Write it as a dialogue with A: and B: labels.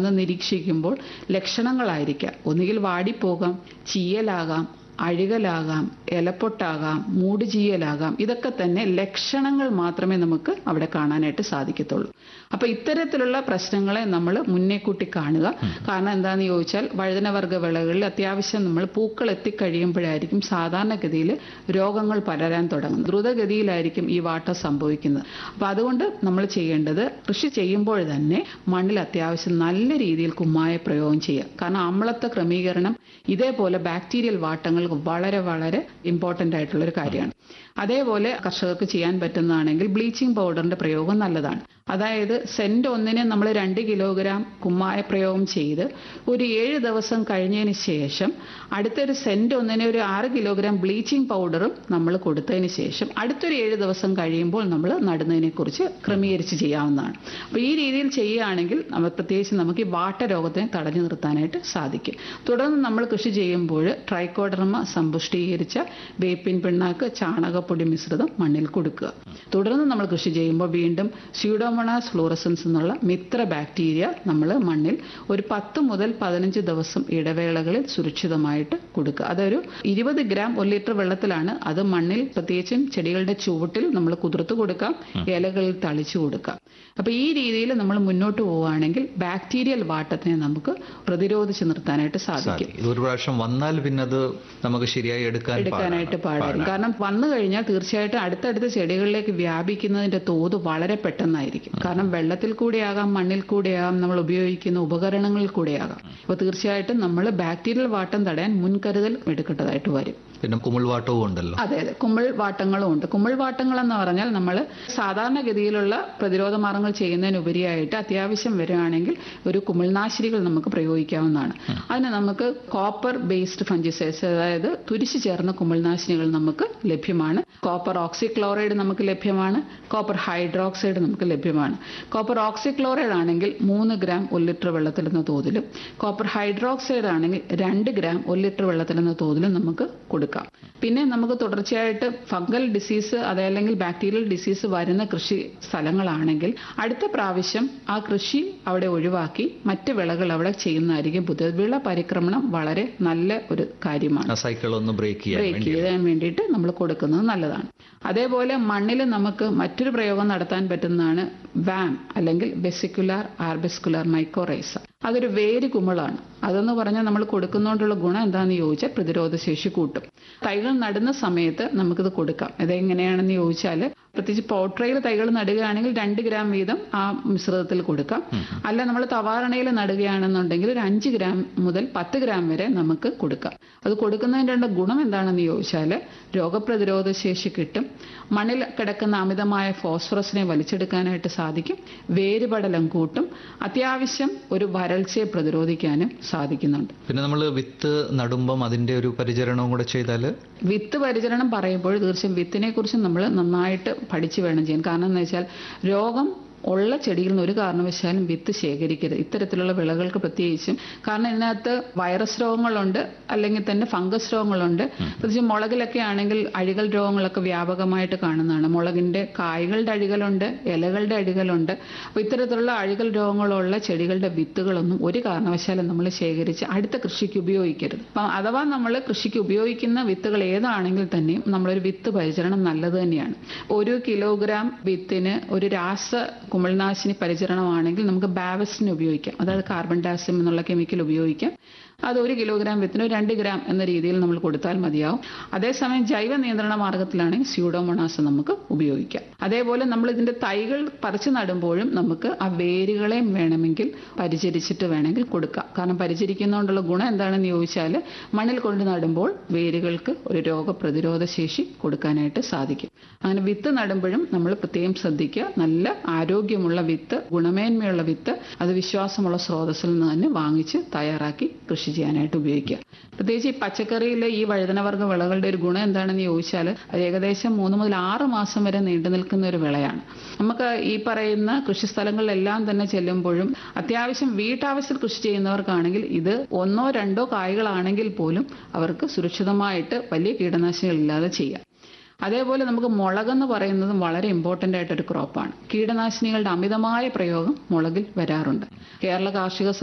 A: എന്താണെന്ന് നിരീക്ഷിക്കുമ്പോൾ ലക്ഷണങ്ങളായിരിക്കാം ഒന്നുകിൽ വാടിപ്പോകാം ചീയലാകാം അഴുകലാകാം ഇലപ്പൊട്ടാകാം മൂട് ചീയലാകാം ഇതൊക്കെ തന്നെ ലക്ഷണങ്ങൾ മാത്രമേ നമുക്ക് അവിടെ കാണാനായിട്ട് സാധിക്കത്തുള്ളൂ അപ്പൊ ഇത്തരത്തിലുള്ള പ്രശ്നങ്ങളെ നമ്മൾ മുന്നേ കൂട്ടി കാണുക കാരണം എന്താണെന്ന് ചോദിച്ചാൽ വഴുതനവർഗ വിളകളിൽ അത്യാവശ്യം നമ്മൾ പൂക്കൾ എത്തിക്കഴിയുമ്പോഴായിരിക്കും സാധാരണഗതിയിൽ രോഗങ്ങൾ പലരാൻ തുടങ്ങുന്നത് ദ്രുതഗതിയിലായിരിക്കും ഈ വാട്ടം സംഭവിക്കുന്നത് അപ്പൊ അതുകൊണ്ട് നമ്മൾ ചെയ്യേണ്ടത് കൃഷി ചെയ്യുമ്പോൾ തന്നെ മണ്ണിൽ അത്യാവശ്യം നല്ല രീതിയിൽ കുമ്മായ പ്രയോഗം ചെയ്യുക കാരണം അമ്ലത്വ ക്രമീകരണം ഇതേപോലെ ബാക്ടീരിയൽ വാട്ടങ്ങൾ വളരെ വളരെ ഇമ്പോർട്ടന്റ് ആയിട്ടുള്ള ഒരു കാര്യമാണ് അതേപോലെ കർഷകർക്ക് ചെയ്യാൻ പറ്റുന്നതാണെങ്കിൽ ബ്ലീച്ചിങ് പൗഡറിന്റെ പ്രയോഗം നല്ലതാണ് അതായത് സെന്റ് ഒന്നിന് നമ്മൾ രണ്ട് കിലോഗ്രാം കുമ്മായ പ്രയോഗം ചെയ്ത് ഒരു ഏഴ് ദിവസം കഴിഞ്ഞതിന് ശേഷം അടുത്തൊരു സെന്റ് ഒന്നിന് ഒരു ആറ് കിലോഗ്രാം ബ്ലീച്ചിങ് പൗഡറും നമ്മൾ കൊടുത്തതിന് ശേഷം അടുത്തൊരു ഏഴ് ദിവസം കഴിയുമ്പോൾ നമ്മൾ നടുന്നതിനെ കുറിച്ച് ക്രമീകരിച്ച് ചെയ്യാവുന്നതാണ് അപ്പോൾ ഈ രീതിയിൽ ചെയ്യുകയാണെങ്കിൽ നമ്മൾ പ്രത്യേകിച്ച് നമുക്ക് ഈ വാട്ട രോഗത്തിനെ തടഞ്ഞു നിർത്താനായിട്ട് സാധിക്കും തുടർന്ന് നമ്മൾ കൃഷി ചെയ്യുമ്പോൾ ട്രൈക്കോഡർമ സമ്പുഷ്ടീകരിച്ച വേപ്പിൻ പിണ്ണാക്ക് ചാണകപ്പൊടി മിശ്രിതം മണ്ണിൽ കൊടുക്കുക തുടർന്ന് നമ്മൾ കൃഷി ചെയ്യുമ്പോൾ വീണ്ടും സ്യൂഡോമോണാസ് ഫ്ലൂറസൻസ് എന്നുള്ള മിത്ര ബാക്ടീരിയ നമ്മൾ മണ്ണിൽ ഒരു പത്ത് മുതൽ പതിനഞ്ച് ദിവസം ഇടവേളകളിൽ സുരക്ഷിതമായിട്ട് കൊടുക്കുക അതൊരു ഇരുപത് ഗ്രാം ഒരു ലിറ്റർ വെള്ളത്തിലാണ് അത് മണ്ണിൽ പ്രത്യേകിച്ചും ചെടികളുടെ ചുവട്ടിൽ നമ്മൾ കുതിർത്ത് കൊടുക്കാം ഇലകളിൽ തളിച്ചു കൊടുക്കാം അപ്പൊ ഈ രീതിയിൽ നമ്മൾ മുന്നോട്ട് പോവുകയാണെങ്കിൽ ബാക്ടീരിയൽ വാട്ടത്തിനെ നമുക്ക് പ്രതിരോധിച്ച് നിർത്താനായിട്ട് സാധിക്കും
B: ഇത് ഒരു പ്രാവശ്യം വന്നാൽ പിന്നെ അത് നമുക്ക് ശരിയായി എടുക്കാൻ
A: എടുക്കാനായിട്ട് പാടായിരിക്കും കാരണം വന്നു കഴിഞ്ഞാൽ തീർച്ചയായിട്ടും അടുത്തടുത്ത ചെടികളിലേക്ക് വ്യാപിക്കുന്നതിന്റെ തോത് വളരെ പെട്ടെന്നായിരിക്കും കാരണം വെള്ളത്തിൽ കൂടെയാകാം മണ്ണിൽ കൂടെയാകാം നമ്മൾ ഉപയോഗിക്കുന്ന ഉപകരണങ്ങളിൽ കൂടെയാകാം അപ്പോൾ തീർച്ചയായിട്ടും നമ്മൾ ബാക്ടീരിയൽ വാട്ടം തടയാൻ മുൻകരുതൽ എടുക്കേണ്ടതായിട്ട് വരും
B: പിന്നെ കുമിൾവാട്ടവും ഉണ്ടല്ലോ
A: അതെ അതെ കുമിൾ വാട്ടങ്ങളും ഉണ്ട് കുമിൾ വാട്ടങ്ങൾ എന്ന് പറഞ്ഞാൽ നമ്മൾ സാധാരണഗതിയിലുള്ള പ്രതിരോധ മാർഗങ്ങൾ ചെയ്യുന്നതിനുപരിയായിട്ട് അത്യാവശ്യം വരികയാണെങ്കിൽ ഒരു കുമിൾനാശിനികൾ നമുക്ക് പ്രയോഗിക്കാവുന്നതാണ് അതിന് നമുക്ക് കോപ്പർ ബേസ്ഡ് ഫംജിസൈഡ്സ് അതായത് തുരിശു ചേർന്ന കുമിൾനാശിനികൾ നമുക്ക് ലഭ്യമാണ് കോപ്പർ ഓക്സിക്ലോറൈഡ് നമുക്ക് ലഭ്യമാണ് കോപ്പർ ഹൈഡ്രോക്സൈഡ് നമുക്ക് ലഭ്യമാണ് കോപ്പർ ഓക്സിക്ലോറൈഡ് ആണെങ്കിൽ മൂന്ന് ഗ്രാം ഒരു ലിറ്റർ വെള്ളത്തിലെന്ന തോതിലും കോപ്പർ ഹൈഡ്രോക്സൈഡ് ആണെങ്കിൽ രണ്ട് ഗ്രാം ഒരു ലിറ്റർ വെള്ളത്തിലെന്ന തോതിലും നമുക്ക് കൊടുക്കാം പിന്നെ നമുക്ക് തുടർച്ചയായിട്ട് ഫംഗൽ ഡിസീസ് അതല്ലെങ്കിൽ ബാക്ടീരിയൽ ഡിസീസ് വരുന്ന കൃഷി സ്ഥലങ്ങളാണെങ്കിൽ അടുത്ത പ്രാവശ്യം ആ കൃഷി അവിടെ ഒഴിവാക്കി മറ്റ് വിളകൾ അവിടെ ചെയ്യുന്നതായിരിക്കും പുതിയത് വിള പരിക്രമണം വളരെ നല്ല ഒരു കാര്യമാണ്
B: ആ സൈക്കിൾ ഒന്ന് ബ്രേക്ക് ചെയ്യാൻ
A: ബ്രേക്ക് ചെയ്യാൻ വേണ്ടിയിട്ട് നമ്മൾ കൊടുക്കുന്നത് നല്ലതാണ് അതേപോലെ മണ്ണിൽ നമുക്ക് മറ്റൊരു പ്രയോഗം നടത്താൻ പറ്റുന്നതാണ് വാം അല്ലെങ്കിൽ വെസിക്കുലാർ ആർബിസ്കുലാർ മൈക്കോറൈസ അതൊരു വേര് കുമിളാണ് അതെന്ന് പറഞ്ഞാൽ നമ്മൾ കൊടുക്കുന്നതുകൊണ്ടുള്ള ഗുണം എന്താണെന്ന് ചോദിച്ചാൽ പ്രതിരോധ ശേഷി കൂട്ടും തൈകൾ നടുന്ന സമയത്ത് നമുക്കിത് കൊടുക്കാം ഇതെങ്ങനെയാണെന്ന് ചോദിച്ചാൽ പ്രത്യേകിച്ച് പോട്രയിൽ തൈകൾ നടുകയാണെങ്കിൽ രണ്ട് ഗ്രാം വീതം ആ മിശ്രിതത്തിൽ കൊടുക്കാം അല്ല നമ്മൾ തവാരണയിൽ നടുകയാണെന്നുണ്ടെങ്കിൽ ഒരു അഞ്ച് ഗ്രാം മുതൽ പത്ത് ഗ്രാം വരെ നമുക്ക് കൊടുക്കാം അത് കൊടുക്കുന്നതിൻ്റെ ഗുണം എന്താണെന്ന് ചോദിച്ചാൽ രോഗപ്രതിരോധ ശേഷി കിട്ടും മണ്ണിൽ കിടക്കുന്ന അമിതമായ ഫോസ്ഫറസിനെ വലിച്ചെടുക്കാനായിട്ട് സാധിക്കും വേരുപടലം കൂട്ടും അത്യാവശ്യം ഒരു വരൾച്ചയെ പ്രതിരോധിക്കാനും സാധിക്കുന്നുണ്ട്
B: പിന്നെ നമ്മൾ വിത്ത് നടുമ്പം അതിന്റെ ഒരു പരിചരണവും കൂടെ ചെയ്താൽ
A: വിത്ത് പരിചരണം പറയുമ്പോൾ തീർച്ചയായും വിത്തിനെ കുറിച്ച് നമ്മൾ നന്നായിട്ട് പഠിച്ചു വേണം ചെയ്യാൻ കാരണം എന്ന് വെച്ചാൽ രോഗം ഉള്ള ചെടിയിൽ നിന്ന് ഒരു കാരണവശാലും വിത്ത് ശേഖരിക്കരുത് ഇത്തരത്തിലുള്ള വിളകൾക്ക് പ്രത്യേകിച്ചും കാരണം ഇതിനകത്ത് വൈറസ് രോഗങ്ങളുണ്ട് അല്ലെങ്കിൽ തന്നെ ഫംഗസ് രോഗങ്ങളുണ്ട് പ്രത്യേകിച്ച് മുളകിലൊക്കെ ആണെങ്കിൽ അഴികൾ രോഗങ്ങളൊക്കെ വ്യാപകമായിട്ട് കാണുന്നതാണ് മുളകിന്റെ കായ്കളുടെ അഴികളുണ്ട് ഇലകളുടെ അഴികളുണ്ട് അപ്പോൾ ഇത്തരത്തിലുള്ള അഴികൾ രോഗങ്ങളുള്ള ചെടികളുടെ വിത്തുകളൊന്നും ഒരു കാരണവശാലും നമ്മൾ ശേഖരിച്ച് അടുത്ത കൃഷിക്ക് ഉപയോഗിക്കരുത് അപ്പം അഥവാ നമ്മൾ കൃഷിക്ക് ഉപയോഗിക്കുന്ന വിത്തുകൾ ഏതാണെങ്കിൽ തന്നെയും നമ്മളൊരു വിത്ത് പരിചരണം നല്ലത് തന്നെയാണ് ഒരു കിലോഗ്രാം വിത്തിന് ഒരു രാസ കുമിൾനാശിനി പരിചരണമാണെങ്കിൽ നമുക്ക് ബാവസ്റ്റിന് ഉപയോഗിക്കാം അതായത് കാർബൺ ഡയോക്സൈഡ് എന്നുള്ള കെമിക്കൽ ഉപയോഗിക്കാം അത് ഒരു കിലോഗ്രാം വിത്തിന് ഒരു രണ്ട് ഗ്രാം എന്ന രീതിയിൽ നമ്മൾ കൊടുത്താൽ മതിയാവും അതേസമയം ജൈവ നിയന്ത്രണ മാർഗത്തിലാണെങ്കിൽ സ്യൂഡോമോണാസ് നമുക്ക് ഉപയോഗിക്കാം അതേപോലെ നമ്മൾ ഇതിന്റെ തൈകൾ പറിച്ചു നടുമ്പോഴും നമുക്ക് ആ വേരുകളെയും വേണമെങ്കിൽ പരിചരിച്ചിട്ട് വേണമെങ്കിൽ കൊടുക്കാം കാരണം പരിചരിക്കുന്നതുകൊണ്ടുള്ള ഗുണം എന്താണെന്ന് ചോദിച്ചാൽ മണ്ണിൽ കൊണ്ട് നടുമ്പോൾ വേരുകൾക്ക് ഒരു രോഗപ്രതിരോധ ശേഷി കൊടുക്കാനായിട്ട് സാധിക്കും അങ്ങനെ വിത്ത് നടുമ്പോഴും നമ്മൾ പ്രത്യേകം ശ്രദ്ധിക്കുക നല്ല ആരോഗ്യമുള്ള വിത്ത് ഗുണമേന്മയുള്ള വിത്ത് അത് വിശ്വാസമുള്ള സ്രോതസ്സിൽ നിന്ന് തന്നെ വാങ്ങിച്ച് തയ്യാറാക്കി കൃഷി ചെയ്യാനായിട്ട് ഉപയോഗിക്കുക പ്രത്യേകിച്ച് ഈ പച്ചക്കറിയിലെ ഈ വഴുതനവർഗ്ഗ വിളകളുടെ ഒരു ഗുണം എന്താണെന്ന് ചോദിച്ചാൽ അത് ഏകദേശം മൂന്ന് മുതൽ ആറ് മാസം വരെ നീണ്ടു നിൽക്കുന്ന ഒരു വിളയാണ് നമുക്ക് ഈ പറയുന്ന കൃഷിസ്ഥലങ്ങളിലെല്ലാം തന്നെ ചെല്ലുമ്പോഴും അത്യാവശ്യം വീട്ടാവശ്യത്തിൽ കൃഷി ചെയ്യുന്നവർക്കാണെങ്കിൽ ഇത് ഒന്നോ രണ്ടോ കായ്കളാണെങ്കിൽ പോലും അവർക്ക് സുരക്ഷിതമായിട്ട് വലിയ കീടനാശിനികളില്ലാതെ ചെയ്യാം അതേപോലെ നമുക്ക് മുളകെന്ന് പറയുന്നതും വളരെ ഇമ്പോർട്ടൻ്റ് ആയിട്ടൊരു ക്രോപ്പാണ് കീടനാശിനികളുടെ അമിതമായ പ്രയോഗം മുളകിൽ വരാറുണ്ട് കേരള കാർഷിക